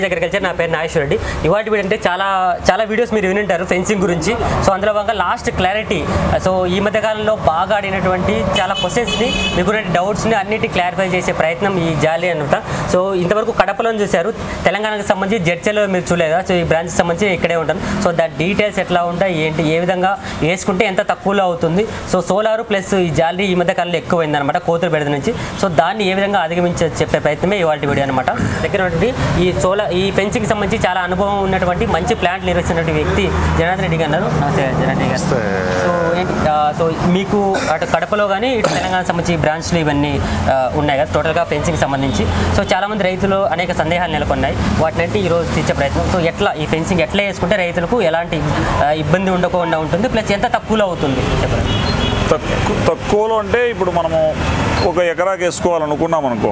దగ్గరికి వచ్చారు నా పేరు నాగేశ్వర రెడ్డి ఇవాటి వీడియో అంటే చాలా చాలా వీడియోస్ మీరు వినుంటారు ఫెన్సింగ్ గురించి సో అందులో భాగంగా లాస్ట్ క్లారిటీ సో ఈ మధ్య కాలంలో బాగా ఆడినటువంటి చాలా క్వశ్చన్స్ని మీకు డౌట్స్ని అన్నిటి క్లారిఫై చేసే ప్రయత్నం ఈ జాలి అనమాట సో ఇంతవరకు కడపలో చూశారు తెలంగాణకు సంబంధించి జడ్చలో మీరు చూడలేదా సో ఈ బ్రాంచ్కి సంబంధించి ఇక్కడే ఉంటాను సో దాని డీటెయిల్స్ ఎట్లా ఉంటాయి ఏంటి ఏ విధంగా వేసుకుంటే ఎంత తక్కువలో అవుతుంది సో సోలార్ ప్లస్ ఈ జాలరీ ఈ మధ్య కాలంలో ఎక్కువైంది అనమాట కోతులు బెడద నుంచి సో దాన్ని ఏ విధంగా అధిగమించ చెప్పే ప్రయత్నమే ఇవాళ వీడియో అనమాట దగ్గర ఉన్నటువంటి ఈ సోలార్ ఈ ఫెన్సింగ్కి సంబంధించి చాలా అనుభవం ఉన్నటువంటి మంచి ప్లాంట్ నిర్వహిస్తున్నటువంటి వ్యక్తి జనార్దన్ రెడ్డి గారు ఉన్నారు. నమస్తే జనార్దన్ రెడ్డి గారు సో ఏంటి ఆ, సో మీకు అటు కడపలో కానీ ఇటు తెలంగాణ సంబంధించి బ్రాంచ్లు ఇవన్నీ ఆ, ఉన్నాయి కదా టోటల్గా ఫెన్సింగ్ సంబంధించి సో చాలామంది రైతులు అనేక సందేహాలు నెలకొన్నాయి వాటినంటే ఈ రోజు తీర్చే ప్రయత్నం సో ఎట్లా ఈ ఫెన్సింగ్ ఎట్లా వేసుకుంటే రైతులకు ఎలాంటి ఆ, ఇబ్బంది ఉండకుండా ఉంటుంది ప్లస్ ఎంత తక్కువలో అవుతుంది చెప్పండి తక్కువ తక్కువలో అంటే ఇప్పుడు మనము ఒక ఎకరాకి వేసుకోవాలనుకున్నాం అనుకో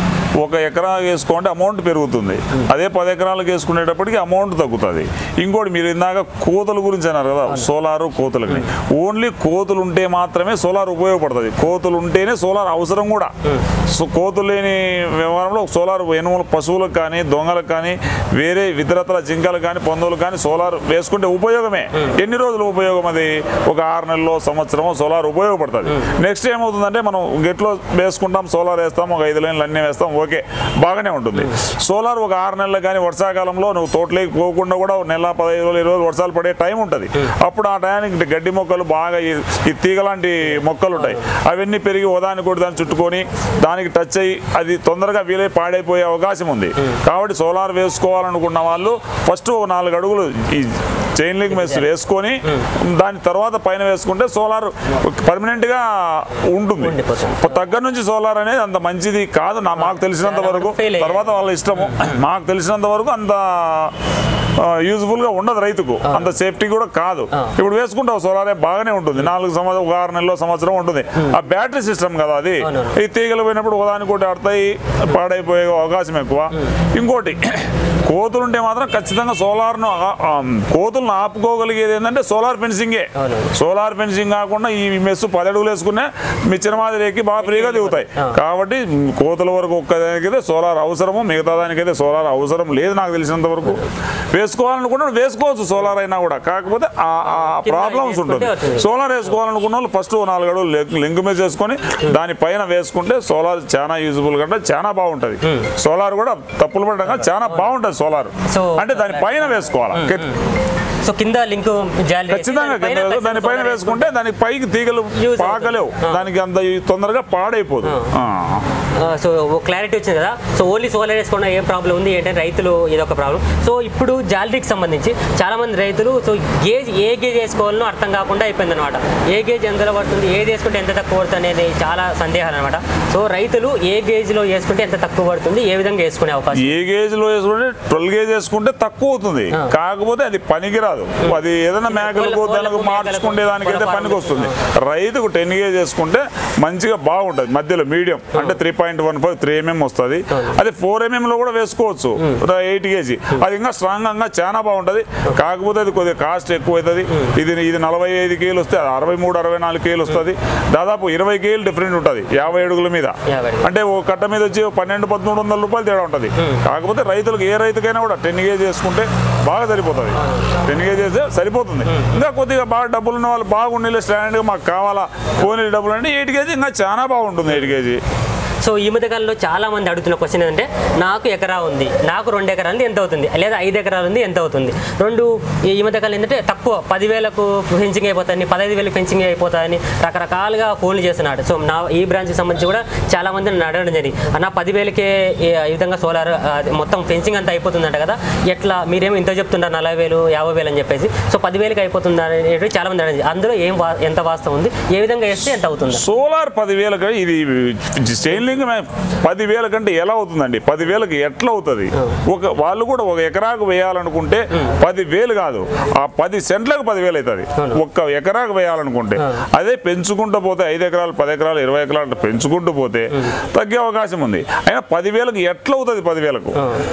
ఒక ఎకరా వేసుకోంటే అమౌంట్ పెరుగుతుంది అదే పది ఎకరాలకు వేసుకునేటప్పటికి అమౌంట్ తగ్గుతుంది ఇంకోటి మీరు ఇందాక కోతుల గురించి అన్నారు కదా సోలారు కోతులకి ఓన్లీ కోతులు ఉంటే మాత్రమే సోలార్ ఉపయోగపడుతుంది కోతులు ఉంటేనే సోలార్ అవసరం కూడా సో కోతులు లేని వ్యవహారంలో సోలార్ ఎనుమల పశువులకు కానీ దొంగలకు కానీ వేరే ఇతరత్ర జింకలకు కానీ పొందులకు కానీ సోలార్ వేసుకుంటే ఉపయోగమే ఎన్ని రోజులు ఉపయోగం అది ఒక ఆరు నెలలో సంవత్సరమో సోలార్ ఉపయోగపడుతుంది నెక్స్ట్ ఏమవుతుందంటే మనం గెట్లో వేసుకుంటాం సోలార్ వేస్తాం ఒక ఐదు లైన్లు అన్నీ వేస్తాం ఓకే బాగానే ఉంటుంది సోలార్ ఒక ఆరు నెలలు కానీ వర్షాకాలంలో నువ్వు తోటలోకి పోకుండా కూడా ఒక నెల పదహైదు రోజులు ఇరవై రోజులు వర్షాలు పడే టైం ఉంటుంది అప్పుడు ఆ టయానికి గడ్డి మొక్కలు బాగా ఈ- ఈ తీగ లాంటి మొక్కలు ఉంటాయి అవన్నీ పెరిగి ఉదానికి కూడా దాన్ని చుట్టుకొని దానికి టచ్ అయ్యి అది తొందరగా వీలై పాడైపోయే అవకాశం ఉంది కాబట్టి సోలార్ వేసుకోవాలనుకున్న వాళ్ళు ఫస్ట్ ఒక నాలుగు అడుగులు ఈ చైన్ లింక్ మెస్ వేసుకొని దాని తర్వాత పైన వేసుకుంటే సోలార్ పర్మనెంట్ గా ఉంటుంది ఉండిపోతుంది. దగ్గర నుంచి సోలార్ అనేది అంత మంచిది కాదు నా మాకు తెలిసినంత వరకు Fail అయ్యాయి. తర్వాత వాళ్ళ ఇష్టము మాకు తెలిసినంత వరకు అంత యూజ్ఫుల్ గా ఉండదు రైతుకు అంత సేఫ్టీ కూడా కాదు ఆ. ఇప్పుడు వేసుకుంటావు సోలారే బాగానే ఉంటుంది నాలుగు సంవత్సరం ఒక ఆరు నెలలో సంవత్సరం ఉంటుంది ఆ బ్యాటరీ సిస్టమ్ కదా అది అవునవును. ఈ తీగలు పోయినప్పుడు ఒకదానికి ఒకటి ఆడతాయి పాడైపోయే అవకాశం ఎక్కువ ఇంకోటి కోతులు ఉంటే మాత్రం ఖచ్చితంగా సోలార్ను ఆ- ఆ, కోతులను ఆపుకోగలిగేది ఏంటంటే సోలార్ ఫెన్సింగే అవునవును. సోలార్ ఫెన్సింగ్ కాకుండా ఈ మెస్సు పది అడుగులు వేసుకునే మిచ్చిన మాదిరి ఎక్కి బాగా ఫ్రీగా దిగుతాయి ఆ. కాబట్టి కోతుల వరకు ఒక్కదానికైతే సోలార్ అవసరము మిగతా దానికైతే సోలార్ అవసరం లేదు నాకు తెలిసినంత వరకు వేసుకోవాలనుకున్నా వేసుకోవచ్చు సోలార్ అయినా కూడా కాకపోతే ఆ కింద ప్రాబ్లమ్స్ వేసుకుంటే ఉంటుంది అవుతుంది. సోలార్ వేసుకోవాలనుకున్న వాళ్ళు ఫస్ట్ ఓ నాలుగు అడుగులు లింక్- లింక్ మీద చేసుకొని దానిపైన వేసుకుంటే సోలార్ చాలా యూజ్ఫుల్ కంటే చాలా బాగుంటది సోలార్ కూడా తప్పులు పడడం చాలా బాగుంటది సోలార్ సో- అంటే దాని పైన వేసుకోవాలి సో కింద లింక్ జాలి ఖచ్చితంగా కింద వేసుకో- దానిపైన వేసుకుంటే దానికి పైకి తీగలు Use పాకలేవు అవుతుంది. దానికి అంత తొందరగా పాడైపోదు ఆ. సో క్లారిటీ వచ్చింది కదా సో ఓన్లీ సోలార్ వేసుకోవడం ఏం ప్రాబ్లం ఉంది ఏంటంటే రైతులు ఇదొక ప్రాబ్లం సో ఇప్పుడు జాలరీకి సంబంధించి చాలా మంది రైతులు సో గేజ్ ఏ గేజ్ వేసుకోవాలనో అర్థం కాకుండా అయిపోయింది అనమాట ఏ గేజ్ ఎంతలో పడుతుంది ఏది వేసుకుంటే ఎంత తక్కువ పడుతుంది అనేది చాలా సందేహాలు అనమాట సో రైతులు ఏ గేజ్లో వేసుకుంటే ఎంత తక్కువ పడుతుంది ఏ విధంగా వేసుకునే అవకాశం ఏ గేజ్ లో వేసుకుంటే ట్వెల్వ్ గేజ్ వేసుకుంటే తక్కువ అవుతుంది ఆ. కాకపోతే అది పనికిరాదు అది ఏదైనా మేకలకు కోళ్ళ- దానికి కోళ్ళకు, మార్చుకునే దానికి అయితే కోళ్ళ పనికి వస్తుంది రైతుకు టెన్ గేజ్ వేసుకుంటే మంచిగా బాగుంటుంది మధ్యలో మీడియం అంటే three point one five three mm వస్తుంది అవును. అది ఫోర్ ఎంఎం లో కూడా వేసుకోవచ్చు ఎయిట్ కేజీ అది ఇంకా స్ట్రాంగ్ గా చాలా బాగుంటది కాకపోతే అది కొద్దిగా కాస్ట్ ఎక్కువ అవుతుంది ఇది ఇది నలభై ఐదు కేలు వస్తే అది అరవై మూడు అరవై నాలుగు కేలు వస్తుంది దాదాపు ఇరవై కేలు డిఫరెంట్ ఉంటుంది యాభై అడుగుల మీద యాభై అడుగులు. అంటే ఓ కట్ట మీద వచ్చి ఓ పన్నెండు పదమూడు వందల రూపాయలు తేడా ఉంటుంది కాకపోతే రైతులకు ఏ రైతుకైనా కూడా టెన్ కేజీ చేసుకుంటే బాగా సరిపోతుంది టెన్ కేజీ చేస్తే సరిపోతుంది ఇంకా కొద్దిగా బాగా డబ్బులు ఉన్న వాళ్ళు బాగుండే స్టాండర్డ్గా మాకు కావాలా పోనీ డబ్బులు అంటే ఎయిట్ కేజీ ఇంకా చాలా బాగుంటుంది ఎయిట్ కేజీ సో ఈ మధ్యకాలంలో చాలా మంది అడుగుతున్న క్వశ్చన్ ఏంటంటే నాకు ఎకరా ఉంది నాకు రెండు ఎకరాలు ఉంది ఎంత అవుతుంది లేదా ఐదు ఎకరాలు ఉంది ఎంత అవుతుంది రెండు ఈ ఈ మధ్యకాలం ఏంటంటే తక్కువ పదివేలకు ఫెన్సింగ్ అయిపోతుంది పదహైదు వేలకు ఫెన్సింగ్ అయిపోతుందని రకరకాలుగా ఫోన్లు చేస్తున్నాడు సో నా ఈ బ్రాంచ్కి సంబంధించి కూడా చాలా మంది నన్ను అడగడం జరిగింది అన్న పదివేలకే ఈ ఈ విధంగా సోలార్ మొత్తం ఫెన్సింగ్ అంతా అయిపోతుందంట కదా ఎట్లా మీరేమో ఇంత చెప్తున్నారు నలభై వేలు యాభై వేలు అని చెప్పేసి సో పదివేలకి అయిపోతుంది అనేది చాలా మంది అడిగింది అందులో ఏం వా- ఎంత వాస్తవం ఉంది ఏ విధంగా వేస్తే ఎంత అవుతుంది సోలార్ పదివేల కంటే ఇది చైన్ లింక్ పదివేల కంటే ఎలా అవుతుందండి పదివేలకు ఎట్లా అవుతుంది ఒక వాళ్ళు కూడా ఒక ఎకరాకు వేయాలనుకుంటే పదివేలు కాదు ఆ పది సెంట్లకు పదివేలు అవుతుంది అవును. ఒక్క ఎకరాకు వేయాలనుకుంటే అదే పెంచుకుంటూ పోతే ఐదు ఎకరాలు పది ఎకరాలు ఇరవై ఎకరాలు అట్లా పెంచుకుంటూ పోతే తగ్గే అవకాశం ఉంది అయినా పదివేలకు ఎట్లా అవుతుంది పదివేలకు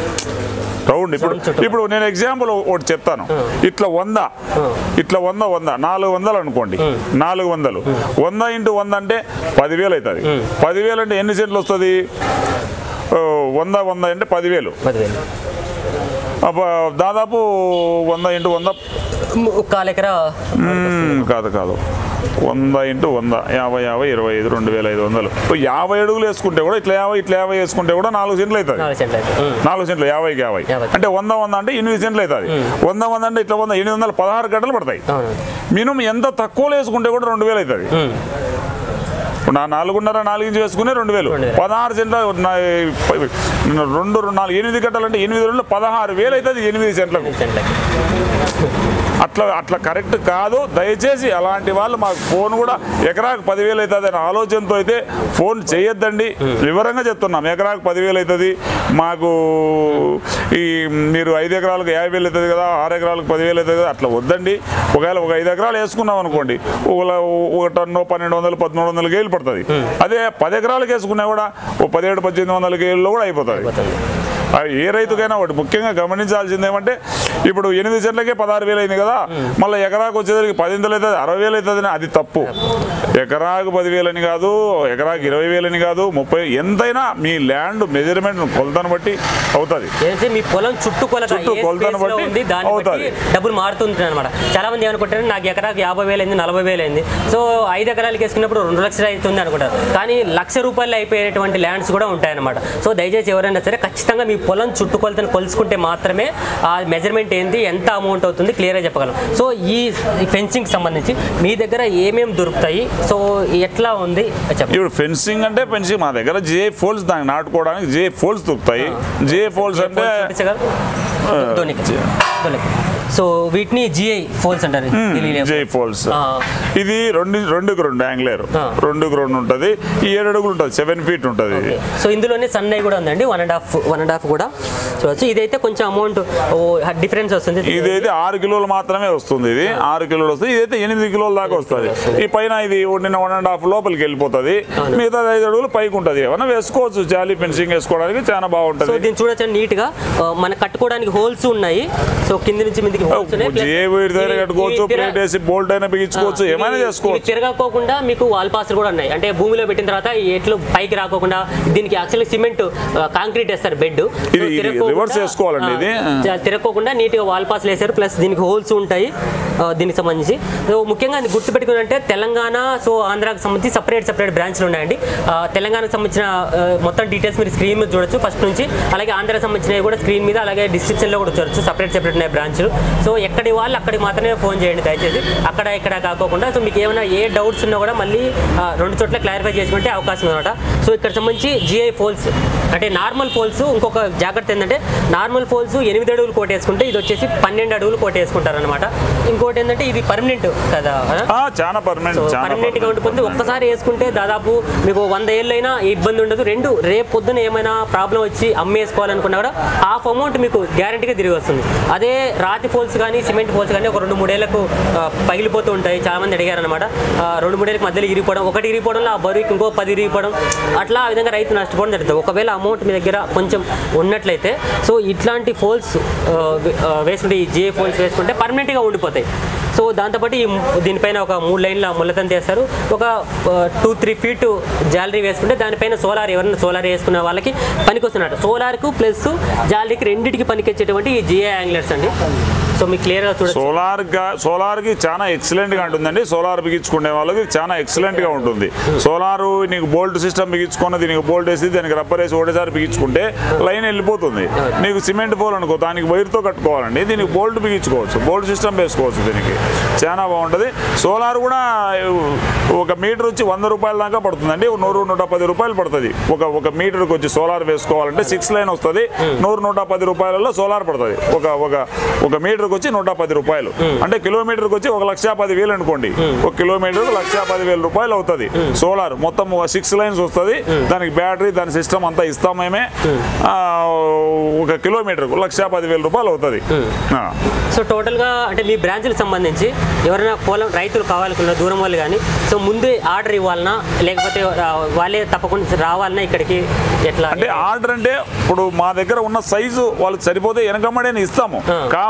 రౌండ్ ఇప్పుడు చుట్టూ. ఇప్పుడు నేను ఎగ్జాంపుల్ ఒకటి చెప్తాను ఇట్లా వంద ఇట్లా వంద వంద నాలుగు వందలు అనుకోండి నాలుగు వందలు వంద ఇంటూ వంద అంటే పదివేలు అవుతుంది పదివేలు అంటే ఎన్ని సెంట్లు వస్తుంది ఓ, వంద వంద అంటే పదివేలు పదివేలు అబ్బా, దాదాపు వంద ఇంటూ వంద కాలు ఎకరా మ్మ్, కాదు కాదు వంద ఇంటూ వంద యాభై యాభై ఇరవై ఐదు రెండు వేల ఐదు వందలు ఇప్పుడు యాభై అడుగులు వేసుకుంటే కూడా ఇట్లా యాభై ఇట్లా యాభై వేసుకుంటే కూడా నాలుగు సెంట్లు అవుతుంది నాలుగు సెంట్లు అయితే ఉమ్. నాలుగు సెంట్లు యాభైకి యాభై యాభై. అంటే వంద వంద అంటే ఎనిమిది సెంట్లు అవుతుంది వంద వంద అంటే ఇట్లా వంద ఎనిమిది వందల పదహారు గంటలు పడతాయి అవును మినిమం ఎంత తక్కువలో వేసుకుంటే కూడా రెండు వేలు అవుతుంది ఉమ్. ఇప్పుడు నా నాలుగున్నర నాలుగు ఇంచు వేసుకునే రెండు వేలు రెండు వేలు. పదహారు సెంట్ల నా- రెండు రెండు నాలుగు ఎనిమిది గంటలంటే ఎనిమిది రెండు పదహారు వేలు అవుతుంది ఎనిమిది సెంట్లకు ఎనిమిది సెంట్లకి అట్లా అట్లా కరెక్ట్ కాదు దయచేసి అలాంటి వాళ్ళు మాకు ఫోన్ కూడా ఎకరాకు పదివేలు అవుతుంది అనే ఆలోచనతో అయితే ఫోన్ చేయొద్దండి వివరంగా చెప్తున్నాం ఎకరాకు పదివేలు అవుతుంది మాకు ఈ మీరు ఐదు ఎకరాలకు యాభై వేలు అవుతుంది కదా ఆరు ఎకరాలకు పదివేలు అవుతుంది కదా అట్లా వద్దండి ఒకవేళ ఒక ఐదు ఎకరాలు వేసుకున్నాం అనుకోండి ఒక ఒక టన్ను పన్నెండు వందలు పదమూడు వందల గేలు పడుతుంది అదే పది ఎకరాలకు వేసుకున్నా కూడా ఓ పదిహేడు పద్దెనిమిది వందల గేల్లో కూడా అయిపోతుంది అది ఏ రైతుకైనా ఒకటి ముఖ్యంగా గమనించాల్సింది ఏమంటే ఇప్పుడు ఎనిమిది సెంట్లకే పదహారు వేలు అయింది కదా మళ్ళీ ఎకరాకు వచ్చేసరికి పదింతలు అవుతుంది అరవై వేలు అవుతుంది అది తప్పు ఎకరాకు పదివేలు అని కాదు ఎకరాకు ఇరవై వేలు అని కాదు ముప్పై ఎంతైనా మీ ల్యాండ్ మెజర్మెంట్ కొలతను బట్టి అవుతుంది ఏంటంటే మీ పొలం చుట్టూ కొలత చుట్టూ ఏ కొలతను space లో బట్టి ఉంది దాన్ని అవుతాది. బట్టి డబ్బులు మారుతుంటాయి అనమాట చాలా మంది ఏమనుకుంటారు నాకు ఎకరాకి యాభై వేలు అయింది నలభై వేలు అయింది సో ఐదు ఎకరాలకి వేసుకున్నప్పుడు రెండు లక్షలు అవుతుంది అనుకుంటారు కానీ లక్ష రూపాయలు అయిపోయేటువంటి ల్యాండ్స్ కూడా ఉంటాయన్నమాట సో దయచేసి ఎవరైనా సరే ఖచ్చితంగా మీ పొలం చుట్టుకొలతను కొలుసుకుంటే మాత్రమే ఆ మెజర్మెంట్ ఏంటి ఎంత అమౌంట్ అవుతుంది క్లియర్గా చెప్పగలం సో ఈ ఫెన్సింగ్ సంబంధించి మీ దగ్గర ఏమేమి దొరుకుతాయి సో ఎట్లా ఉంది చెప్పండి ఇప్పుడు ఫెన్సింగ్ అంటే ఫెన్సింగ్ మా దగ్గర జే ఫోల్స్ దానికి నాటుకోవడానికి జే ఫోల్స్ దొరుకుతాయి జే ఫోల్స్ అంటే ధోనికి ధోనికి సో వీటిని జిఐ ఫోల్స్ అంటారు ఢిల్లీలో. జై ఫోల్స్ ఆ. ఇది రెండు రెండుకు రెండు యాంగ్లేర్ ఆ. రెండుకు రెండు ఉంటుంది ఈ ఏడు అడుగులు ఉంటుంది సెవెన్ ఫీట్ ఉంటుంది ఇది సో ఇందులోనే సన్నై కూడా ఉందండి one and half one and half కూడా చూడొచ్చు ఇదైతే కొంచెం అమౌంట్ డిఫరెన్స్ వస్తుంది ఇదైతే ఆరు కిలోలు మాత్రమే వస్తుంది ఇది ఆరు కిలోలు వస్తుంది ఇదైతే ఎనిమిది కిలోల దాకా వస్తుంది ఈ పైన ఇది నిన్న వన్ అండ్ హాఫ్ లోపలికి వెళ్ళిపోతుంది మిగతా ఐదు అడుగులు పైకి ఉంటుంది ఏమన్నా వేసుకోవచ్చు జాలీ ఫెన్సింగ్ వేసుకోవడానికి చాలా సో బాగుంటుంది దీన్ని చూడొచ్చు నీట్ గా ఆ, మన కట్టుకోవడానికి హోల్స్ ఉన్నాయి సో కింది నుంచి మీదకి holes ఉన్నాయి. Plus జే వీడి దగ్గర ఇవి- కట్టుకోవచ్చు ఇవి తిర- ప్లేట్ వేసి బోల్ట్ అయినా బిగించుకోవచ్చు ఇవి- ఏమైనా ఇవి చేసుకోవచ్చు తిరగకోకుండా మీకు వాల్ పాస్లు కూడా ఉన్నాయి అంటే భూమిలో పెట్టిన తర్వాత ఈ ఎట్లు పైకి రాకోకుండా దీనికి యాక్చువల్లీ సిమెంట్ కాంక్రీట్ వేస్తారు బెడ్ ఇది- ఇది reverse చేసుకోవాలండి ఇది. తిరగకోకుండా నీట్గా వాల్ పాస్లు వేస్తారు ప్లస్ దీనికి హోల్స్ ఉంటాయి ఆ, దీనికి సంబంధించి సో ముఖ్యంగా అది గుర్తుపెట్టుకుని అంటే తెలంగాణ సో ఆంధ్రాకి సంబంధించి సపరేట్ సపరేట్ బ్రాంచ్లు ఉన్నాయండి ఆ, తెలంగాణకు సంబంధించిన ఆ, మొత్తం డీటెయిల్స్ మీరు స్క్రీన్ మీద చూడొచ్చు ఫస్ట్ నుంచి అలాగే ఆంధ్రాకి సంబంధించినవి కూడా స్క్రీన్ మీద అలాగే డిస్క్రిప్షన్లో కూడా చూడొచ్చు సపరేట్ సపరేట్ ఉన్నాయి బ్రాంచ్లు సో ఎక్కడి వాళ్ళు అక్కడికి మాత్రమే ఫోన్ చేయండి దయచేసి అక్కడ ఇక్కడ కాకోకుండా సో మీకు ఏమైనా ఏ డౌట్స్ ఉన్నా కూడా మళ్ళీ ఆ, రెండు చోట్ల క్లారిఫై చేసుకుంటే అవకాశం అనమాట సో ఇక్కడ సంబంధించి జిఐ ఫోల్స్ అంటే నార్మల్ ఫోల్స్ ఇంకొక జాగ్రత్త ఏంటంటే నార్మల్ ఫోల్స్ ఎనిమిది అడుగులు కోటేసుకుంటే ఇది వచ్చేసి పన్నెండు అడుగులు కోటేసుకుంటారు అనమాట ఇంకోటి ఏంటంటే ఇది పర్మనెంట్ కదా ఆ, చాలా పర్మనెంట్ చాలా పర్మనెంట్ గా permanent. ఉండిపోతుంది ఒక్కసారి వేసుకుంటే దాదాపు మీకు వంద ఏళ్ళైనా ఇబ్బంది ఉండదు రెండు రేపు పొద్దున ఏమైనా ప్రాబ్లం వచ్చి అమ్మేసుకోవాలనుకున్నా కూడా హాఫ్ అమౌంట్ మీకు గ్యారంటీగా తిరిగి వస్తుంది అదే రాతి ఫోల్స్ కానీ సిమెంట్ ఫోల్స్ కానీ ఒక రెండు మూడేళ్లకు ఆ, పగిలిపోతూ ఉంటాయి చాలా మంది అడిగారు అనమాట రెండు మూడేళ్ళకి మధ్యలో ఇరిగిపోవడం ఒకటి ఇరిగిపోవడంలో ఆ బరువుకి ఇంకో పది ఇరిగిపోవడం అట్లా ఆ విధంగా రైతు నష్టపోవడం జరుగుతుంది ఒకవేళ అమౌంట్ మీ దగ్గర కొంచెం ఉన్నట్లయితే సో ఇట్లాంటి ఫోల్స్ వేసుకుంటే ఈ జే ఫోల్స్ వేసుకుంటే పర్మనెంట్గా ఉండిపోతాయి సో దాంతోపాటు ఈ ము- దీనిపైన ఒక మూడు లైన్ల ముల్లతం చేస్తారు ఒక టూ త్రీ ఫీట్ జాలరీ వేసుకుంటే దానిపైన సోలార్ ఎవరైనా సోలార్ వేసుకున్న వాళ్ళకి పనికొస్తున్నట్టు సోలార్కు ప్లస్ జాలరీకి రెండింటికి పనికొచ్చేటువంటి ఈ జిఏ యాంగ్లర్స్ అండి సో మీకు క్లియర్గా చూడొచ్చు సోలార్ గా సోలార్ కి చాలా ఎక్సలెంట్ గా ఉంటుందండి సోలార్ బిగించుకునే వాళ్ళకి చాలా ఎక్సలెంట్ గా ఉంటుంది సోలార్ నీకు బోల్ట్ సిస్టమ్ బిగించుకున్న దీనికి బోల్ట్ వేసి దానికి రబ్బర్ వేసి ఒకటేసారి బిగించుకుంటే లైన్ వెళ్ళిపోతుంది నీకు సిమెంట్ పోల్ అనుకో దానికి వైర్తో కట్టుకోవాలండి దీనికి బోల్ట్ బిగించుకోవచ్చు బోల్ట్ సిస్టమ్ వేసుకోవచ్చు దీనికి చాలా బాగుంటుంది సోలార్ కూడా ఒక మీటర్ వచ్చి వంద రూపాయల దాకా పడుతుందండి నూరు నూట పది రూపాయలు పడుతుంది ఒక ఒక మీటర్కి వచ్చి సోలార్ వేసుకోవాలంటే సిక్స్ లైన్ వస్తుంది నూరు నూట పది రూపాయలలో సోలార్ పడుతుంది ఒక ఒక ఒక మీటర్కి వచ్చి నూట పది రూపాయలు అంటే కిలోమీటర్కి వచ్చి ఒక లక్ష పది వేలు అనుకోండి ఒక కిలోమీటర్ లక్ష పది వేల రూపాయలు అవుతుంది సోలార్ మొత్తం ఒక సిక్స్ లైన్స్ వస్తుంది దానికి బ్యాటరీ దాని సిస్టమ్ అంతా ఇస్తాం మేమే ఆ, ఒక కిలోమీటర్కు లక్ష పది వేల రూపాయలు అవుతుంది ఆ. సో టోటల్గా అంటే మీ బ్రాంచ్లకు సంబంధించి ఎవరైనా పొలం రైతులు కావాలనుకున్న దూరం వాళ్ళు కానీ సో ముందే ఆర్డర్ ఇవ్వాలన్నా లేకపోతే ఆ, వాళ్ళే తప్పకుండా రావాలన్నా ఇక్కడికి ఎట్లా అంటే ఆర్డర్ అంటే ఇప్పుడు మా దగ్గర ఉన్న సైజు వాళ్ళకి సరిపోతే వెనకమ్మడే ఇస్తాము ఆ. కావాలి వాళ్ళ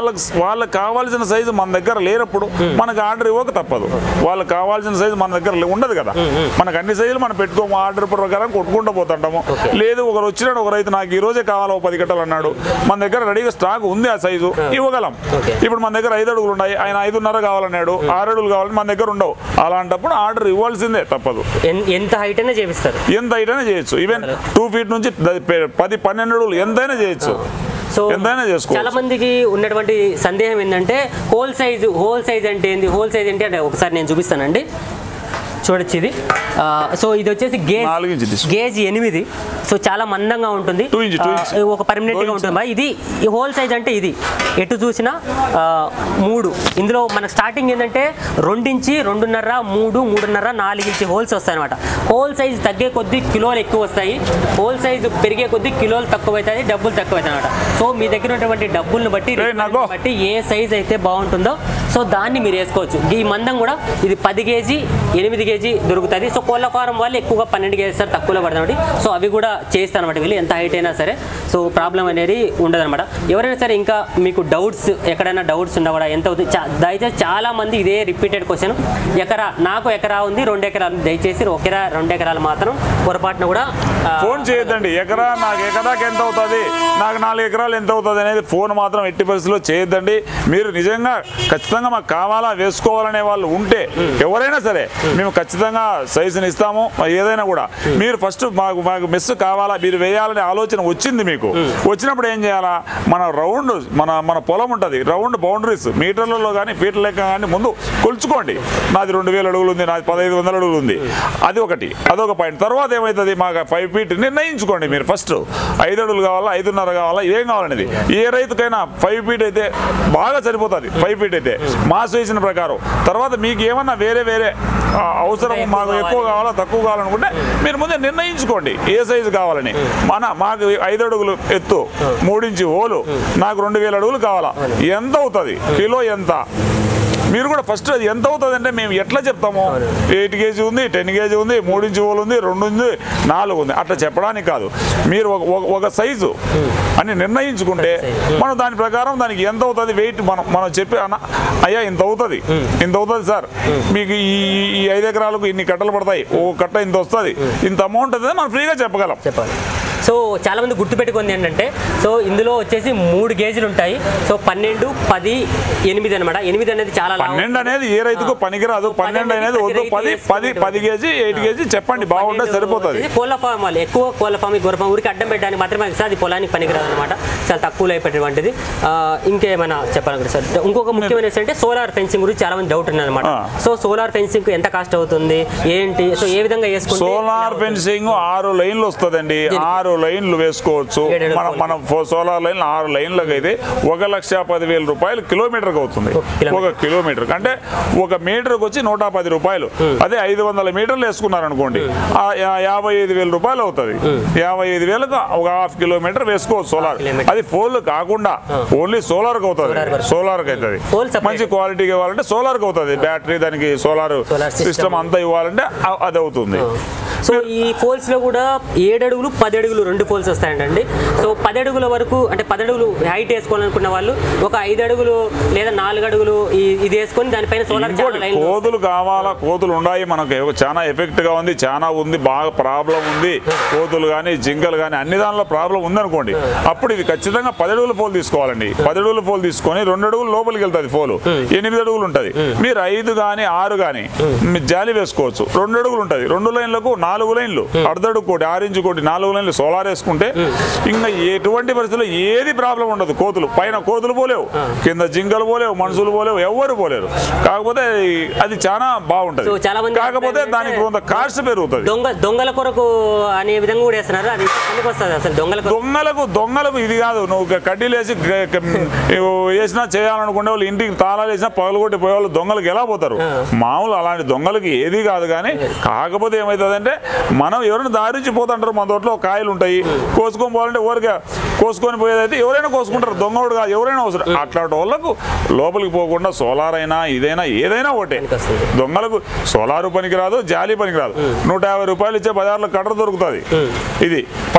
వాళ్ళకి వాళ్ళకి కావాల్సిన సైజు మన దగ్గర లేనప్పుడు మనకు ఆర్డర్ ఇవ్వక తప్పదు వాళ్ళకి కావాల్సిన సైజు మన దగ్గర లే- ఉండదు కదా మనకు అన్ని సైజులు మనం పెట్టుకోము ఆర్డర్ ప్రకారం కొట్టుకుంటూ పోతుంటాము లేదు ఒకరు వచ్చినాడు ఒక రైతు నాకు ఈ రోజే కావాలి ఒక పది గంటలు అన్నాడు మన దగ్గర రెడీగా స్టాక్ ఉంది ఆ సైజు ఇవ్వగలం Okay. ఇప్పుడు మన దగ్గర ఐదు అడుగులు ఉన్నాయి ఆయన ఐదున్నర కావాలన్నాడు ఆరు అడుగులు కావాలని మన దగ్గర ఉండవు అలాంటప్పుడు ఆర్డర్ ఇవ్వాల్సిందే తప్పదు ఎన్- ఎంత హైట్ అయినా చేపిస్తారు ఎంత అయినా చేయొచ్చు ఈవెన్ టూ ఫీట్ నుంచి ద- పె- పది పన్నెండు అడుగులు ఎంతైనా చేయొచ్చు సో ఎంతైనా చేసుకోవచ్చు. చాలా మందికి ఉన్నటువంటి సందేహం ఏంటంటే హోల్ సైజ్ హోల్ సైజ్ అంటే ఏంది హోల్ సైజ్ ఏంటి అంటే ఒకసారి నేను చూపిస్తానండి చూడొచ్చు ఇది ఆ, సో ఇది వచ్చేసి గేజ్ నాలుగు ఇంచు తీసుకో. గేజ్ ఎనిమిది సో చాలా మందంగా ఉంటుంది Two inch, two ఆ, inch. ఒక పర్మనెంట్ గా Two inch. ఉంటుంది బా. ఇది ఈ హోల్ సైజ్ అంటే ఇది ఎటు చూసినా ఆ, మూడు ఇందులో మనకు స్టార్టింగ్ ఏంటంటే రెండించి రెండున్నర మూడు మూడున్నర నాలుగు ఇంచి హోల్స్ వస్తాయి అనమాట హోల్ సైజ్ తగ్గే కొద్దీ కిలోలు ఎక్కువ వస్తాయి హోల్ సైజ్ పెరిగే కొద్దీ కిలోలు తక్కువ అవుతాయి డబ్బులు తక్కువ అవుతాయి అనమాట సో మీ దగ్గర ఉన్నటువంటి డబ్బుల్ని బట్టి ఏయ్, నగో. బట్టి ఏ సైజ్ అయితే బాగుంటుందో సో దాన్ని మీరు వేసుకోవచ్చు ఈ మందం కూడా ఇది పది కేజీ ఎనిమిది కేజీ దొరుకుతుంది సో కోళ్ళ ఫారం వాళ్ళు ఎక్కువగా పన్నెండు కేజీ సార్ తక్కువలో పడుతుంది సో అవి కూడా చేస్తారు అనమాట వీళ్ళు ఎంత హైట్ అయినా సరే సో ప్రాబ్లం అనేది ఉండదన్నమాట ఎవరైనా సరే ఇంకా మీకు డౌట్స్ ఎక్కడైనా డౌట్స్ ఉన్నా కూడా ఎంత అవుతుంది చా- దయచేసి చాలా మంది ఇదే రిపీటెడ్ క్వశ్చన్ ఎకరా నాకు ఎకరా ఉంది రెండు ఎకరాలు ఉంది. దయచేసి ఒక ఎకరా రెండు ఎకరాలు మాత్రం పొరపాటున కూడా ఆ, ఫోన్ చేయొద్దండి ఎకరా నాకు ఎకరాకి ఎంత అవుతుంది నాకు నాలుగు ఎకరాలు ఎంత అవుతుంది అనేది ఫోన్ మాత్రం ఎట్టి పరిస్థితుల్లో చేయొద్దండి మీరు నిజంగా ఖచ్చితంగా మాకు కావాలా వేసుకోవాలనే వాళ్ళు ఉంటే ఎవరైనా సరే మేము ఖచ్చితంగా సైజుని ఇస్తాము ఏదైనా కూడా మీరు ఫస్ట్ మాకు మాకు మెస్ కావాలా మీరు వేయాలనే ఆలోచన వచ్చింది మీకు వచ్చినప్పుడు ఏం చేయాలా మన రౌండ్ మన మన పొలం ఉంటుంది రౌండ్ బౌండరీస్ మీటర్లలో కానీ ఫీట్ల లెక్క కానీ ముందు కొలుచుకోండి నాది రెండు వేల అడుగులు ఉంది నాది పదహైదు వందల అడుగులు ఉంది అది ఒకటి అదొక పాయింట్ తర్వాత ఏమవుతుంది మాకు ఫైవ్ ఫీట్ నిర్ణయించుకోండి మీరు ఫస్ట్ ఐదు అడుగులు కావాలా ఐదున్నర కావాలా ఏం కావాలనేది ఏ రైతుకైనా ఫైవ్ ఫీట్ అయితే బాగా సరిపోతుంది ఫైవ్ ఫీట్ అయితే మాస్ వేసిన ప్రకారం తర్వాత మీకు ఏమన్నా వేరే వేరే ఆ, అవసరం ఎక్కువ మాకు ఎక్కువ కావాలి. కావాలా తక్కువ కావాలనుకుంటే మీరు ముందే నిర్ణయించుకోండి ఏ సైజు కావాలని మన మాకు ఐదు అడుగులు ఎత్తు మూడించి హోలు నాకు రెండు వేల అడుగులు కావాలా ఎంత అవుతుంది కిలో ఎంత మీరు కూడా ఫస్ట్ అది ఎంత అవుతుంది అంటే మేము ఎట్లా చెప్తాము ఎయిట్ కేజీ ఉంది టెన్ కేజీ ఉంది మూడు ఇంచు హోల్ ఉంది రెండు ఉంది నాలుగు ఉంది అట్లా చెప్పడానికి కాదు మీరు ఒక- ఒక- ఒక సైజు అని నిర్ణయించుకుంటే మనం దాని ప్రకారం దానికి ఎంత అవుతుంది వెయిట్ మనం మనం చెప్పి అన్న అయ్యా ఇంత అవుతుంది ఇంత అవుతుంది సార్ మీకు ఈ ఈ ఐదు ఎకరాలకు ఇన్ని కట్టలు పడతాయి ఓ కట్ట ఇంత వస్తుంది ఇంత అమౌంట్ అనేది మనం ఫ్రీగా చెప్పగలం చెప్పాలి సో చాలా మంది గుర్తుపెట్టుకుంది ఏంటంటే సో ఇందులో వచ్చేసి మూడు గేజీలు ఉంటాయి సో పన్నెండు పది ఎనిమిది అనమాట ఎనిమిది అనేది చాలా లావు. పన్నెండు అనేది ఏ రైతుకు పనికిరాదు పన్నెండు అనేది వద్దు పది పది పది కేజీ ఎయిట్ కేజీ చెప్పండి బాగుంటే పన్నెండు సరిపోతుంది వచ్చేసి కోళ్ళ ఫామ్ వాళ్ళు ఎక్కువ కోళ్ళ ఫామ్ గొర్రె ఫామ్ ఊరికి అడ్డం పెట్టడానికి మాత్రమే ఇస్తుంది అది పొలానికి పనికిరాదు అనమాట చాలా తక్కువలో అయిపోయినటువంటిది ఆ, ఇంకేమైనా చెప్పాలనుకుంటే సార్ ఇంకొక ముఖ్యమైన విషయం అంటే సోలార్ ఫెన్సింగ్ గురించి చాలా మంది డౌట్ ఉన్నది అనమాట ఆ. సో సోలార్ ఫెన్సింగ్ ఎంత కాస్ట్ అవుతుంది ఏంటి సో ఏ విధంగా వేసుకుంటే సోలార్ ఫెన్సింగ్ ఆరు లైన్లు వస్తుందండి ఆరు లైన్లు వేసుకోవచ్చు ఏడేడు మనం మనం ఫో- సోలార్ లైన్ ఆరు లైన్లకు అయితే ఒక లక్ష పదివేల రూపాయలు కిలోమీటర్కి అవుతుంది కిలోమీటర్. ఒక కిలోమీటర్ అంటే ఒక మీటర్కి వచ్చి నూట పది రూపాయలు అదే ఐదు వందల మీటర్లు వేసుకున్నారు అనుకోండి ఆ యా- యాభై ఐదు వేల రూపాయలు అవుతుంది యాభై ఐదు వేలకు ఒక హాఫ్ కిలోమీటర్ వేసుకోవచ్చు సోలార్ కిలోమీటర్. అది ఫోల్ కాకుండా ఓన్లీ సోలార్కి అవుతుంది సోలార్ వరకు. సోలార్కి అవుతుంది Pole separate. మంచి క్వాలిటీ కావాలంటే సోలార్కి అవుతుంది బ్యాటరీ దానికి సోలార్ Solar system. సిస్టమ్ అంతా ఇవ్వాలంటే అ- అది అవుతుంది సో ఈ ఫోల్స్ లో కూడా ఏడు అడుగులు పది అడుగులు రెండు ఫోల్స్ వస్తాయంటండి సో పది అడుగుల వరకు అంటే పది అడుగులు హైట్ వేసుకోవాలనుకున్న వాళ్ళు ఒక ఐదు అడుగులు లేదా నాలుగు అడుగులు ఈ- ఇది వేసుకొని దానిపైన సోలార్ ఇంకోటి కోతులు కావాలా కోతులు ఉన్నాయి మనకు ఎవ- చాలా ఎఫెక్ట్ గా ఉంది చాలా ఉంది బాగా ప్రాబ్లం ఉంది కోతులు కానీ జింకలు కానీ అన్ని దానిలో ప్రాబ్లం ఉందనుకోండి అప్పుడు ఇది ఖచ్చితంగా పది అడుగుల ఫోల్ తీసుకోవాలండి పది అడుగుల ఫోల్ తీసుకొని రెండు అడుగులు లోపలికి వెళ్తుంది ఫోలు ఎనిమిది అడుగులు ఉంటుంది మీరు ఐదు కానీ ఆరు కానీ మీరు జాలి వేసుకోవచ్చు రెండు అడుగులు ఉంటుంది రెండు లైన్లకు నాలుగు లైన్లు అర్ధడుగు కోటి ఆరు ఇంచు కోటి నాలుగు లైన్లు సోలార్ వేసుకుంటే ఇంకా ఎటువంటి పరిస్థితుల్లో ఏది ప్రాబ్లం ఉండదు కోతులు పైన కోతులు పోలేవు కింద జింకలు పోలేవు మనుషులు పోలేవు ఎవరు పోలేరు కాకపోతే అది చాలా బాగుంటది సో చాలా మంది కాకపోతే ఏంటంటే దానికి కొంత కాస్ట్ పెరుగుతుంది దొంగ దొంగల కొరకు అనే విధంగా కూడా వేస్తున్నారు అది పనికి వస్తుంది అసలు దొంగల కొరకు దొంగలకు దొంగలకు ఇది కాదు నువ్వు గ- కడ్డీలు వేసి గ- గ- ఇవి వేసినా చేయాలనుకునే వాళ్ళు ఇంటికి తాళాలు వేసినా పగలగొట్టి పోయే వాళ్ళు దొంగలకు ఎలా పోతారు మామూలు అలాంటి దొంగలకి ఏది కాదు కానీ కాకపోతే ఏమవుతుందంటే మనం ఎవరైనా దారించి పోతుంటారు మన తోటలో కాయలు ఉంటాయి కోసుకొని పోవాలంటే ఊరికే కోసుకొని పోయేదైతే ఎవరైనా కోసుకుంటారు దొంగోడు కాదు ఎవరైనా అవసరం అట్లాంటి వాళ్ళకు లోపలికి పోకుండా సోలార్ అయినా ఇదైనా ఏదైనా ఒకటే వస్తుంది. దొంగలకు సోలారు పనికిరాదు జాలి పనికిరాదు నూట యాభై రూపాయలు ఇచ్చే బజార్లో కట్టర్ దొరుకుతుంది ఇది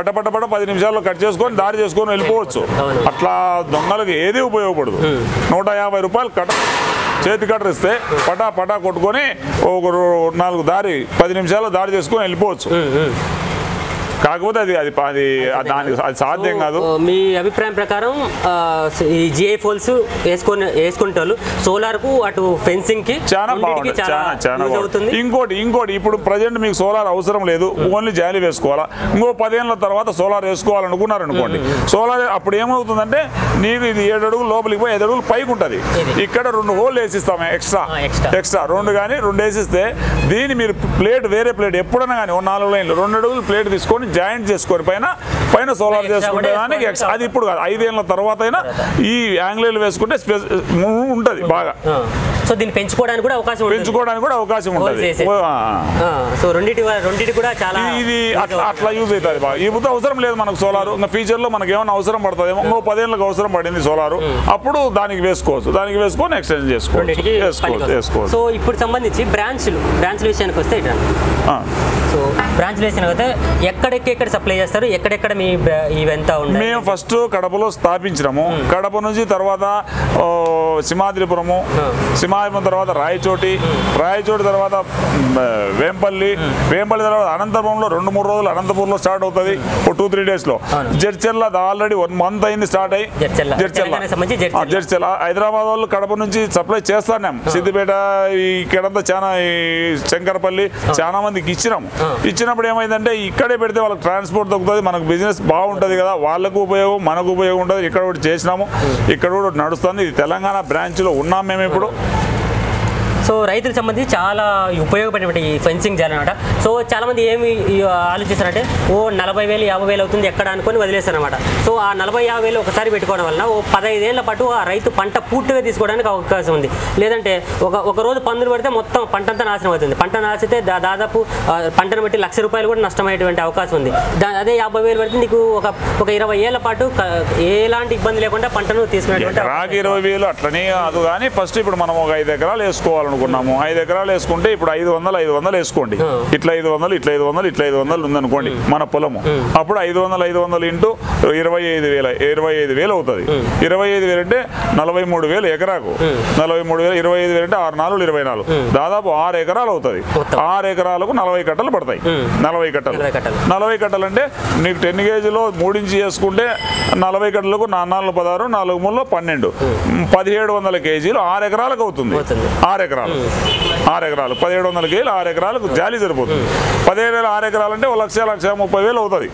పట పట పట పది నిమిషాల్లో కట్ చేసుకొని దారి చేసుకొని వెళ్ళిపోవచ్చు అవును. అట్లా దొంగలకి ఏది ఉపయోగపడదు నూట యాభై రూపాయలు కట చేతి కట్టర్ ఇస్తే పటా పటా కొట్టుకొని ఒక రో- నాలుగు దారి పది నిమిషాల్లో దారి చేసుకొని వెళ్ళిపోవచ్చు కాకపోతే అది అది అది దానికి అది సాధ్యం కాదు సో, మీ అభిప్రాయం ప్రకారం ఆ, ఈ జిఐ ఫోల్స్ వేసుకొని వేసుకుంటారు సోలార్ కు అటు ఫెన్సింగ్ కి చాలా రెండింటికి బాగుంది చాలా చాలా చాలా యూజ్ బాగుంది అవుతుంది ఇంకోటి ఇంకోటి ఇప్పుడు ప్రజెంట్ మీకు సోలార్ అవసరం లేదు ఓన్లీ జాలి వేసుకోవాలా ఇంకో పదేళ్ళ తర్వాత సోలార్ వేసుకోవాలనుకున్నారు అనుకోండి సోలార్ అప్పుడు ఏమవుతుందంటే నీకు ఇది ఏడు అడుగులు లోపలికి పోయి ఐదు అడుగులు పైకి ఉంటుంది ఇది. ఇక్కడ రెండు హోల్ వేసిస్తాం ఎక్స్ట్రా ఆ, extra. ఎక్స్ట్రా రెండు కానీ రెండు వేసిస్తే దీన్ని మీరు ప్లేట్ వేరే ప్లేట్ ఎప్పుడైనా కానీ ఓ నాలుగు లైన్లు రెండు అడుగులు ప్లేట్ తీసుకొని జాయింట్ చేసుకొని పైన పైన సోలార్ extra చేసుకునే కూడా దానికి వేసుకోవాలి. extra- అది ఇప్పుడు కాదు ఐదేళ్ల తర్వాత అయినా ఈ యాంగ్లేలు వేసుకుంటే స్పే- ఉంటుంది బాగా ఆ, సో దీన్ని పెంచుకోవడానికి కూడా అవకాశం ఉంటుంది పెంచుకోవడానికి కూడా అవకాశం ఉంటుంది చేసేసి. ఓ, ఆ. ఆ, సో రెండింటి వల్ల- రెండింటి కూడా చాలా ఇది- ఇది use అట్లా అవుతుంది. అట్లా యూజ్ అవుతుంది బాగా ఇప్పుడు అవసరం లేదు మనకు సోలార్ ఇంకా ఫ్యూచర్ లో మనకి ఏమైనా అవసరం పడుతుంది ఇంకో పదేళ్ళకి అవసరం పడింది సోలార్ అప్పుడు దానికి వేసుకోవచ్చు దానికి వేసుకొని ఎక్స్చేంజ్ చేసుకోవచ్చు రెండింటికి వేసుకోవచ్చు పనికొస్తుంది. వేసుకోవచ్చు సో ఇప్పుడు సంబంధించి బ్రాంచ్లు బ్రాంచ్ల విషయానికి వస్తే ఇట్లా ఆ. సో బ్రాంచ్ల విషయానికి వస్తే ఎక్కడెక్కడ సప్లై చేస్తారు ఎక్కడెక్కడ మీ బ్రా- ఇవంతా ఉన్నాయి మేము ఫస్ట్ కడపలో స్థాపించినాము కడప నుంచి తర్వాత ఓ, సింహాద్రిపురము సింహాద్రిపురం తర్వాత రాయచోటి రాయచోటి తర్వాత మ్, వేంపల్లి వేంపల్లి తర్వాత అనంతపురంలో రెండు మూడు రోజులు అనంతపురంలో స్టార్ట్ అవుతుంది ఒక టూ త్రీ డేస్ లో అవును. జడ్చెల్ల ఆల్రెడీ వన్ మంత్ అయింది స్టార్ట్ అయ్యి జడ్చర్ల. తెలంగాణకు సంబంధించి జడ్చర్ల. ఆ, జడ్చెల్ల హైదరాబాద్ వాళ్ళు కడప నుంచి సప్లై చేస్తాం సిద్దిపేట ఈ ఇక్కడంతా చాలా ఈ శంకరపల్లి చాలా మందికి ఇచ్చినాము ఆ. ఇచ్చినప్పుడు ఏమైందంటే ఇక్కడే పెడితే వాళ్ళకి ట్రాన్స్పోర్ట్ దొరుకుతుంది మనకు బిజినెస్ బాగుంటుంది కదా వాళ్ళకు ఉపయోగం మనకు ఉపయోగం ఉంటుంది ఇక్కడ కూడా చేసినాము ఇక్కడ కూడా నడుస్తుంది ఇది తెలంగాణ బ్రాంచ్లో ఉన్నాం మేము ఇప్పుడు సో రైతులకు సంబంధించి చాలా ఉపయోగపడేటువంటి ఈ ఫెన్సింగ్ చేయాలన్నమాట సో చాలా మంది ఏమి ఈ ఆలోచిస్తారంటే ఓ నలభై వేలు యాభై వేలు అవుతుంది ఎక్కడ అనుకొని వదిలేస్తారనమాట సో ఆ నలభై యాభై వేలు ఒకసారి పెట్టుకోవడం వలన ఓ పదహైదేళ్ల పాటు ఆ రైతు పంట పూర్తిగా తీసుకోవడానికి అవకాశం ఉంది లేదంటే ఒక ఒక రోజు పందులు పడితే మొత్తం పంట అంతా నాశనం అవుతుంది పంట నాశితే దా- దాదాపు ఆ, పంటను బట్టి లక్ష రూపాయలు కూడా నష్టమయ్యేటువంటి అవకాశం ఉంది దా- అదే యాభై వేలు పడితే నీకు ఒక ఒక ఇరవై ఏళ్ల పాటు క- ఎలాంటి ఇబ్బంది లేకుండా పంటను తీసుకునేటువంటి ఎకరాకి ఇరవై వేలు అట్లనే కాదు కానీ ఫస్ట్ ఇప్పుడు మనం ఒక ఐదు ఎకరాలు వేసుకోవాలనుకున్నాము ఐదు ఎకరాలు వేసుకుంటే ఇప్పుడు ఐదు వందలు ఐదు వందలు వేసుకోండి ఆ. ఇట్లా ఐదు వందలు ఇట్లా ఐదు వందలు ఇట్లా ఐదు వందలు ఉందనుకోండి మన పొలము అప్పుడు ఐదు వందలు ఐదు వందలు ఇంటూ ఇరవై ఐదు వేల ఇరవై ఐదు వేలు అవుతుంది ఇరవై ఐదు వేలు అంటే నలభై మూడు వేలు ఎకరాకు నలభై మూడు వేలు ఇరవై ఐదు వేలు అంటే ఆరు నాలుగు ఇరవై నాలుగు దాదాపు ఆరు ఎకరాలు అవుతుంది మొత్తం. ఆరు ఎకరాలకు నలభై కట్టలు పడతాయి నలభై కట్టలు నలభై కట్టలు. నలభై కట్టలు అంటే నీకు టెన్ కేజీలో మూడించి చేసుకుంటే నలభై కట్టలకు నా- నాలుగు పదహారు నాలుగు మూడులో పన్నెండు పదిహేడు వందల కేజీలు ఆరు ఎకరాలకు అవుతుంది అవుతుంది. ఆరు ఎకరాలు ఆరు ఎకరాలు పదిహేడు వందల కేజీలు ఆరు ఎకరాలకు జాలి సరిపోతుంది పదిహేడు వేల ఆరు ఎకరాలు అంటే ఒక లక్ష లక్ష ముప్పై వేలు అవుతుంది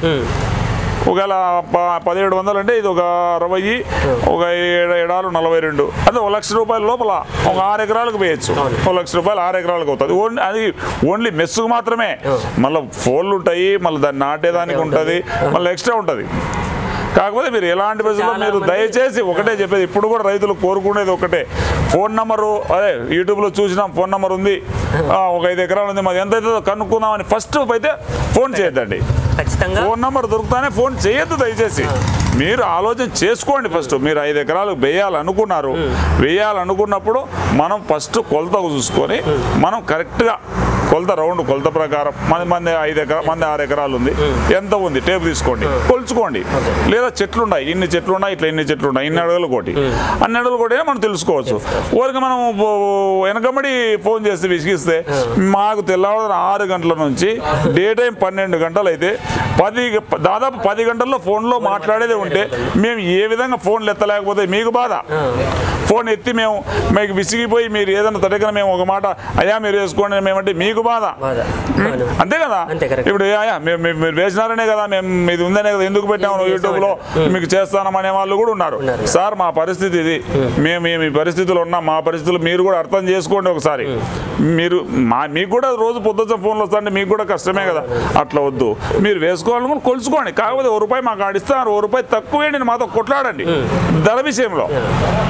ఒకవేళ ప- పదిహేడు వందలు అంటే ఇది ఒక అరవై ఒక ఏడు ఏడాలు నలభై రెండు అంటే ఒక లక్ష రూపాయల లోపల ఒక ఆరు ఎకరాలకు వేయచ్చు ఒక లక్ష రూపాయలు ఆరు ఎకరాలకు అవుతుంది ఓన్లీ అది ఓన్లీ మెస్సుకు మాత్రమే మళ్ళీ ఫోన్లు ఉంటాయి మళ్ళీ దాన్ని నాటేదానికి ఉంటుంది మళ్ళీ ఎక్స్ట్రా ఉంటుంది కాకపోతే మీరు ఎలాంటి పరిస్థితుల్లో చాలా మీరు మంది- దయచేసి ఒకటే చెప్పేది ఇప్పుడు కూడా రైతులు కోరుకునేది ఒకటే ఫోన్ నంబరు అదే యూట్యూబ్లో చూసినాం ఫోన్ నెంబర్ ఉంది ఆ, ఒక ఐదు ఎకరాలు ఉంది మాది ఎంత అవుతుందో కనుక్కుందామని ఫస్ట్ అయితే ఫోన్ చేయొద్దండి ఖచ్చితంగా ఫోన్ నంబర్ దొరుకుతానే ఫోన్ చేయొద్దు దయచేసి మీరు ఆలోచన చేసుకోండి ఫస్ట్ మీరు ఐదు ఎకరాలు వేయాలనుకున్నారు వేయాలనుకున్నప్పుడు మనం ఫస్ట్ కొలత చూసుకొని మనం కరెక్ట్గా కొలత రౌండ్ కొలత ప్రకారం మన మంది ఐదు ఎకరా మంది ఆరు ఎకరాలు ఉంది ఎంత ఉంది టేప్ తీసుకోండి కొలుచుకోండి లేదా చెట్లు ఉన్నాయి ఇన్ని చెట్లు ఉన్నాయి ఇట్లా ఇన్ని చెట్లు ఉన్నాయి ఇన్ని అడుగులు కోటి అన్ని అడుగులు కోటి మనం తెలుసుకోవచ్చు ఊరికి మనం ఓ- వెనకబడి ఫోన్ చేస్తే విసిగిస్తే మాకు తెల్లవారు ఆరు గంటల నుంచి డే టైం పన్నెండు గంటలు అయితే పది దాదాపు పది గంటల్లో ఫోన్లో మాట్లాడేదే ఉంటే మేము ఏ విధంగా ఫోన్లు ఎత్తలేకపోతే మీకు బాధ ఫోన్ ఎత్తి మేము మీకు విసిగిపోయి మీరు ఏదైనా తడకన మేము ఒక మాట అయ్యా మీరు వేసుకోండి మేమంటే మీకు బాధ బాధ అవును. అంతే కదా అంతే, correct. ఇప్పుడు అయ్యా మేము మేము- మీరు వేసినారనే కదా మేము ఇది ఉందనే కదా ఎందుకు పెట్టాము ఎందుకు యూట్యూబ్ లో మీకు చేస్తానమనే వాళ్ళు కూడా ఉన్నారు ఉన్నారు. సార్ మా పరిస్థితి ఇది మేము మేము ఈ పరిస్థితులు ఉన్నాం మా పరిస్థితులు మీరు కూడా అర్థం చేసుకోండి ఒకసారి మీరు మా మీకు కూడా రోజు పొద్దున్న ఫోన్లు వస్తుంటే మీకు కూడా కష్టమే కదా అట్లా వద్దు మీరు వేసుకోవాలనుకుని కొలుచుకోండి కాకపోతే ఓ రూపాయి మాకు ఆడిస్తారు ఓ రూపాయి తక్కువేండి మాతో కొట్లాడండి ధర విషయంలో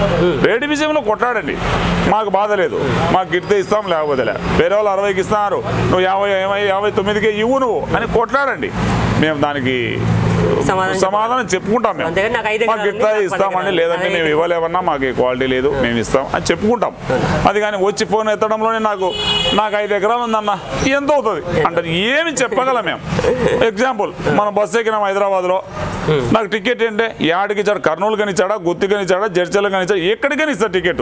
రేటు విషయంలో కొట్లాడండి మాకు బాధ లేదు మాకు గిట్టే ఇస్తాం లేకపోతే లే. వేరే వాళ్ళు అరవైకి ఇస్తున్నారు నువ్వు యాభై యాభై యాభై తొమ్మిదికే ఇవ్వు నువ్వు అని కొట్లాడండి మేము దానికి సమాధానం సమాధానం చెప్పుకుంటాం మేము అంతేగాని నాకు ఐదు మాకు ఎకరాలు గిట్లా ఉంది, నాకు ఇస్తామండి పది లేదంటే ఎకరాలు మేము ఉంది. ఇవ్వలేమన్నా మాకు ఈ క్వాలిటీ లేదు మేము ఇస్తాం అని చెప్పుకుంటాం అది కానీ వచ్చి ఫోన్ ఎత్తడంలోనే నాకు నాకు ఐదు ఎకరాలు ఉందన్న ఎంత అవుతుంది అంటే ఏమి చెప్పగలం మేము ఎగ్జాంపుల్ మనం బస్సు ఎక్కినాం హైదరాబాద్లో నాకు టికెట్ ఏంటే యాడికి ఇచ్చాడు కర్నూలు కానీ ఇచ్చాడా గుత్తి కానీ ఇచ్చాడా జడ్చలు కానీ ఇచ్చాడా ఎక్కడికైనా ఇస్తాడు టికెట్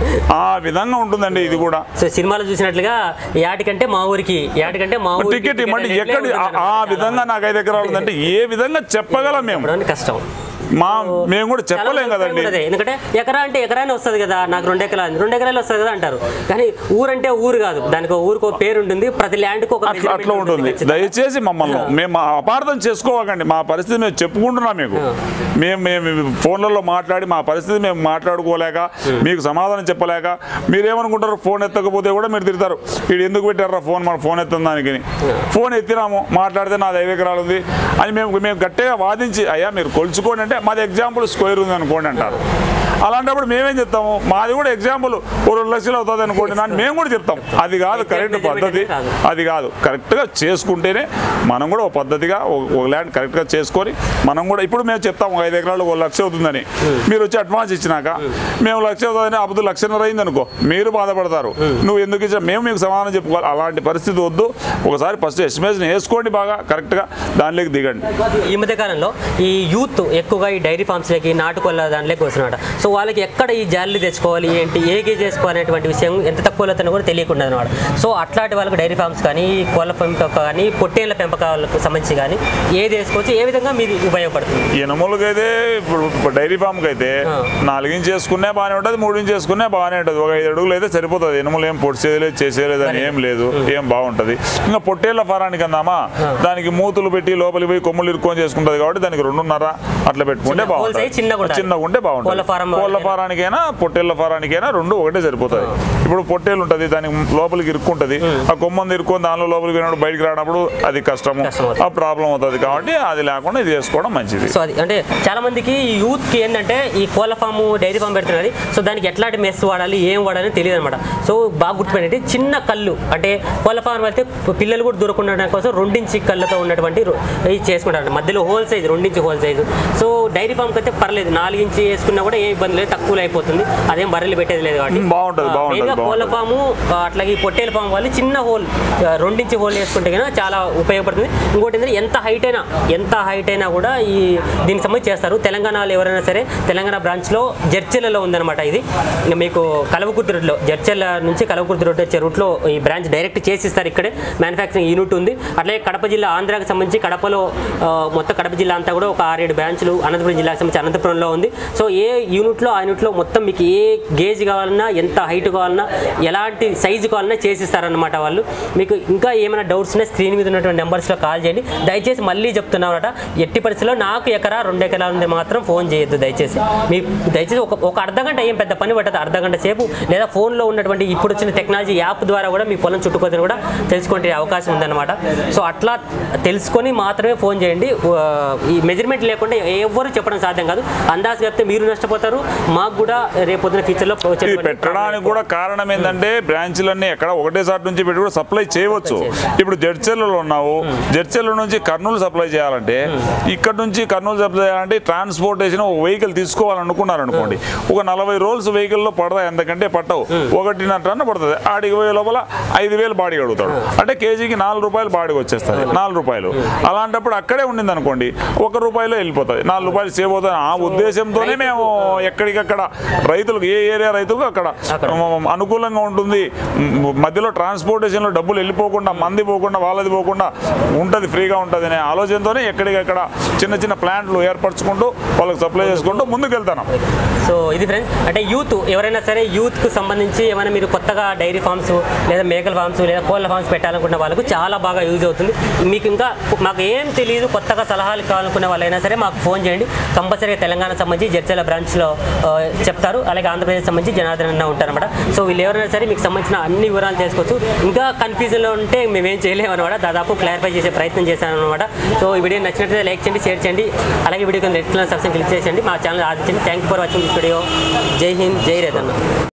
ఆ విధంగా ఉంటుందండి ఇది కూడా సో సినిమాలో చూసినట్లుగా యాటికంటే మా ఊరికి యాటికంటే మా ఊరికి టికెట్ ఇవ్వండి అనేది ఎక్కడ ఆ- ఉందన్నమాట. ఆ విధంగా నాకు ఐదు ఎకరాలు ఉందంటే ఏ విధంగా చెప్పగలం మేము చెప్పడానికి కష్టం మా మేము కూడా చాలా చెప్పలేం మంది కదండి అదే. ఎందుకంటే ఎకరా అంటే ఎకరానే వస్తుంది కదా నాకు రెండు ఎకరాలు రెండు ఎకరాలు వస్తుంది కదా అంటారు కానీ ఊరంటే ఊరు కాదు దానికి ఒక ఊరికి ఒక పేరు ఉంటుంది ప్రతి ల్యాండ్కి ఒక అట్లా measurement అట్లా ఉంటుంది ఖచ్చితంగా. దయచేసి మమ్మల్ని మేము అపార్థం చేసుకోవకండి మా పరిస్థితి మేము చెప్పుకుంటున్నాం మీకు మేము మేము ఫోన్లలో మాట్లాడి మా పరిస్థితి మేము మాట్లాడుకోలేక మీకు సమాధానం చెప్పలేక మీరేమనుకుంటారు ఫోన్ ఎత్తకపోతే కూడా మీరు తిడతారు వీడు ఎందుకు పెట్టారా ఫోన్ మన ఫోన్ ఎత్తున్న దానికి ఫోన్ ఎత్తినాము మాట్లాడితే నాది ఐదు ఎకరాలు ఉంది అని మేము మేము గట్టిగా వాదించి అయ్యా మీరు కొలుచుకోండి అంటే మాది ఎగ్జాంపుల్ స్క్వేర్ ఉంది అనుకోండి అంటారు అలాంటప్పుడు మేమేం చెప్తాము మాది కూడా ఎగ్జాంపుల్ ఓ రెండు లక్షలు అవుతుంది అనుకోండి అని మేము కూడా చెప్తాం అది కాదు కరెక్ట్ పద్ధతి కాదు. అది కాదు కరెక్ట్గా చేసుకుంటేనే మనం కూడా ఒక పద్ధతిగా ఒక- ఒక ల్యాండ్ కరెక్ట్గా చేసుకొని మనం కూడా ఇప్పుడు మేము చెప్తాం ఒక ఐదు ఎకరాలు ఒక లక్ష అవుతుందని మీరు వచ్చి అడ్వాన్స్ ఇచ్చినాక మేము లక్ష అవుతుందని అప్పుడు లక్షన్నర అయింది అనుకో మీరు బాధపడతారు నువ్వు ఎందుకు ఇచ్చా మేము మీకు సమాధానం చెప్పుకోవాలి అలాంటి పరిస్థితి వద్దు ఒకసారి ఫస్ట్ ఎస్టిమేషన్ వేసుకోండి బాగా కరెక్ట్గా దానిలోకి దిగండి ఈ మధ్య కాలంలో ఈ యూత్ ఎక్కువగా ఈ డైరీ ఫార్మ్స్లకి నాటుకోళ్ళ దాంట్లోకి వస్తున్నమాట సో వాళ్ళకి ఎక్కడ ఈ జాలీలు తెచ్చుకోవాలి ఏంటి ఏ గేజ్ చేసుకోవాలనేటువంటి విషయం ఎంత తక్కువలో కూడా తెలియకుండా అనమాట సో అట్లాంటి వాళ్ళకి డైరీ ఫార్మ్స్ కానీ కోళ్ళ పెంపకం కానీ పొట్టేళ్ల పెంపకాలకు సంబంధించి కానీ ఏది వేసుకోవచ్చు ఏ విధంగా మీది ఉపయోగపడుతుంది ఎనుములకైతే ఇప్పుడు ఇప్పుడు డైరీ ఫామ్కి అయితే ఆ. నాలుగించి చేసుకునే బాగానే ఉంటుంది మూడించి చేసుకునే బాగానే ఉంటుంది ఒక ఐదు అడుగులు అయితే సరిపోతుంది ఎనుములు ఏం పొడిచేయలేదు చేసేయలేదు అని ఏం లేదు ఏం బాగుంటుంది ఇంకా పొట్టేళ్ల ఫారానికి అందామా దానికి మూతులు పెట్టి లోపలికి పోయి కొమ్ములు ఇరుక్కొని చేసుకుంటుంది కాబట్టి దానికి రెండున్నర అట్లా పెట్టుకుంటే చిన్న- whole size బాగుంటుంది చిన్నగా ఉండాలి. చిన్నగా ఉంటే బాగుంటుంది కోళ్ళ ఫారం కోళ్ళ వాళ్ళకైనా. ఫారానికైనా పొట్టేళ్ల ఫారానికైనా రెండు ఒకటే సరిపోతుంది ఇప్పుడు పొట్టేలు ఉంటుంది దానికి లోపలికి ఇరుక్కుంటుంది ఆ కొమ్మంది ఇరుక్కొని దానిలో లోపలికి పోయినప్పుడు బయటికి రానప్పుడు అది కష్టము కష్టం అవుతుంది. ఆ ప్రాబ్లం అవుతుంది కాబట్టి అది లేకుండా ఇది చేసుకోవడం మంచిది సో అది అంటే చాలా మందికి ఈ యూత్ కి ఏంటంటే ఈ కోళ్ళ ఫామ్ డైరీ ఫామ్ పెడుతున్నది సో దానికి ఎట్లాంటి మెస్ వాడాలి ఏం వాడాలి తెలియదు అనమాట సో బాగా గుర్తుపెట్టండి చిన్న కళ్ళు అంటే కోళ్ళ ఫామ్ అయితే పిల్లలు కూడా దూరకుండా కోసం రెండించి కళ్ళతో ఉన్నటువంటి రొ- ఇది చేసుకుంటారు మధ్యలో హోల్ సైజ్ రెండించి హోల్ సైజు సో డైరీ ఫామ్కి అయితే పర్లేదు నాలుగు ఇంచి వేసుకున్నా కూడా ఏ ఇబ్బంది లేదు తక్కువలో అయిపోతుంది అదేం బర్రెలు పెట్టేది లేదు కాబట్టి ఉమ్, బాగుంటది, ఆ, బాగుంటది, మెయిన్గా కోళ్ళ బాగుంటది. ఫాము ఆ, అట్లాగే ఈ పొట్టేల ఫామ్ వాళ్ళు చిన్న హోల్ ఆ, రెండించి హోల్ వేసుకుంటే కనుక చాలా ఉపయోగపడుతుంది ఇంకోటి ఏంటంటే ఎంత హైట్ అయినా ఎంత హైట్ అయినా కూడా ఈ దీనికి సంబంధించి చేస్తారు తెలంగాణలో ఎవరైనా సరే తెలంగాణ బ్రాంచ్లో జడ్చెలలో ఉందన్నమాట ఇది ఇంకా మీకు కలవకుర్తి రోడ్లో జడ్చెల నుంచి కలవకుర్తి రోడ్ వచ్చే రూట్లో ఈ బ్రాంచ్ డైరెక్ట్ చేసి ఇస్తారు ఇక్కడే మ్యానుఫ్యాక్చరింగ్ యూనిట్ ఉంది అట్లాగే కడప జిల్లా ఆంధ్రాకి సంబంధించి కడపలో ఆ, మొత్తం కడప జిల్లా అంతా కూడా ఒక ఆరేడు బ్రాంచ్లు అనంతపురం జిల్లాకి సంబంధించి అనంతపురంలో ఉంది సో ఏ యూనిట్లో ఆ యూనిట్లో మొత్తం మీకు ఏ గేజ్ కావాలన్నా ఎంత హైట్ కావాలన్నా ఎలాంటి సైజు కావాలన్నా చేసిస్తారనమాట వాళ్ళు మీకు ఇంకా ఏమైనా డౌట్స్ ఉన్నా స్క్రీన్ మీద ఉన్నటువంటి నెంబర్స్లో కాల్ చేయండి దయచేసి మళ్ళీ చెప్తున్నామట ఎట్టి పరిస్థితుల్లో నాకు ఎకరా రెండు ఎకరాలు ఉంది మాత్రం ఫోన్ చేయొద్దు దయచేసి మీ దయచేసి ఒక ఒక అర్ధ గంట ఏం పెద్ద పని పట్టదు అర్ధ గంట సేపు లేదా ఫోన్లో ఉన్నటువంటి ఇప్పుడు వచ్చిన టెక్నాలజీ యాప్ ద్వారా కూడా మీ పొలం చుట్టుకొద్దని కూడా తెలుసుకునే అవకాశం ఉందన్నమాట సో అట్లా తెలుసుకొని మాత్రమే ఫోన్ చేయండి ఆ, ఈ మెజర్మెంట్ లేకుండా ఎవరు చెప్పడం సాధ్యం కాదు అందాజు చెప్తే మీరు నష్టపోతారు మాకు కూడా రేపొద్దున ఫ్యూచర్లో ఇది పెట్టడానికి కూడా కారణం ఏంటంటే బ్రాంచ్లన్నీ ఎక్కడ ఒకటే సాటి నుంచి పెట్టి కూడా సప్లై చేయవచ్చు ఇప్పుడు జడ్చెర్లలో ఉన్నావు జడ్చెర్ల నుంచి కర్నూలు సప్లై చేయాలంటే ఇక్కడ నుంచి కర్నూలు సప్లై చేయాలంటే ట్రాన్స్పోర్టేషన్ ఒక వెహికల్ తీసుకోవాలనుకున్నారు అనుకోండి ఒక నలభై రోజులు వెహికల్లో పడతాయి ఎంతకంటే పట్టవు ఒకటిన్నర టన్ను పడుతుంది ఆడికి పోయే లోపల ఐదు వేలు బాడీ అడుగుతాడు అంటే కేజీకి నాలుగు రూపాయలు బాడీకి వచ్చేస్తుంది నాలుగు రూపాయలు అలాంటప్పుడు అక్కడే ఉండింది అనుకోండి ఒక రూపాయలో వెళ్ళిపోతుంది నాలుగు రూపాయలు సేవ్ అవుతుంది ఆ ఉద్దేశంతోనే మేము ఎక్కడికక్కడ రైతులకు ఏ ఏరియా రైతులకు అక్కడ మ- అనుకూలంగా ఉంటుంది మ్- మధ్యలో ట్రాన్స్పోర్టేషన్లో డబ్బులు వెళ్ళిపోకుండా మంది పోకుండా వాళ్ళది పోకుండా ఉంటుంది ఫ్రీగా ఉంటుంది అనే ఆలోచనతోనే ఎక్కడికక్కడ చిన్న చిన్న ప్లాంట్లు ఏర్పరచుకుంటూ వాళ్ళకి సప్లై చేసుకుంటూ ముందుకు వెళ్తాను సో ఇది ఫ్రెండ్స్ అంటే యూత్ ఎవరైనా సరే యూత్కు సంబంధించి ఏమైనా మీరు కొత్తగా డైరీ ఫార్మ్స్ లేదా మేకల ఫార్మ్స్ లేదా కోళ్ళ ఫార్మ్స్ పెట్టాలనుకున్న వాళ్ళకు చాలా బాగా యూజ్ అవుతుంది మీకు ఇంకా మాకు ఏం తెలియదు కొత్తగా సలహాలు కావాలనుకునే వాళ్ళైనా సరే మాకు ఫోన్ చేయండి కంపల్సరీగా తెలంగాణ సంబంధించి జడ్చల బ్రాంచ్లో ఆ, చెప్తారు అలాగే ఆంధ్రప్రదేశ్ సంబంధించి జనార్దన్ అన్న ఉంటారన్నమాట సో వీళ్ళు ఎవరైనా సరే మీకు సంబంధించిన అన్ని వివరాలు చేసుకోవచ్చు ఇంకా కన్ఫ్యూజన్లో ఉంటే మేమేం చేయలేము అనమాట దాదాపు క్లారిఫై చేసే ప్రయత్నం చేశాను అనమాట సో ఈ వీడియో నచ్చినట్లయితే లైక్ చేయండి షేర్ చేయండి అలాగే వీడియో కింద రెడ్ కలర్ సబ్స్క్రైబ్ క్లిక్ చేయండి మా ఛానల్ ఆదించండి thank you for watching video జై హింద్ జై రేతన్న